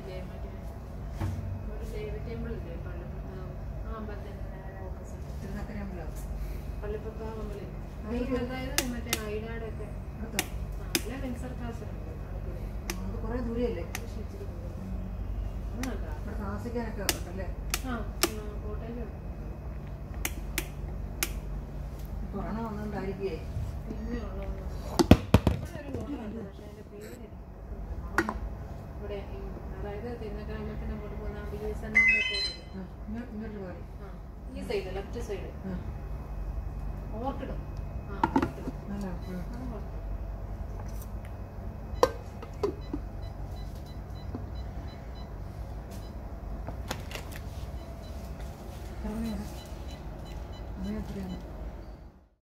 ഇല്ലേ മറ്റേ ഒരു ദേവി ടെമ്പിൾ ഇല്ലേ പള്ളിപ്പത്താവ് ആ അമ്പലത്തിൻ്റെ നേരെ ഓപ്പോസിറ്റ് തിരുനക്കര അമ്പലം പള്ളിപ്പത്താവ് അമ്പലം അയ്യോ. അതായത് മറ്റേ ഐലാടൊക്കെ അടുത്തോ ആ അല്ല വിൻസർ കാസിലുണ്ട് ആലപ്പുഴ അത് കുറേ ദൂരെയല്ലേ പക്ഷേ ഇച്ചിരി ദൂരം. അത് നല്ലതാ. ഇവിടെ താമസിക്കാനൊക്കെ ഉണ്ടല്ലേ ആ ആ, കോട്ടയത്തുണ്ട് കൊറോണ വന്നുകൊണ്ടായിരിക്കേ പിന്നെ ഉള്ളതൊന്നും ഇവിടെ ഒരു ഹോട്ടലുണ്ട് പക്ഷേ അതിൻ്റെ പേര് എനിക്ക് ഓർമ്മയില്ല. ഇവിടെ ഈ അതായത് തിരുനഗ്രാമത്തിന് അങ്ങോട്ട് പോകുന്ന അംബികേശൻ്റെ ഇങ്ങോട്ട് ഇങ്ങോട്ട് പോരെ ആ ഈ സൈഡ് ലെഫ്റ്റ് സൈഡ് ആ. ഓർക്കിഡ്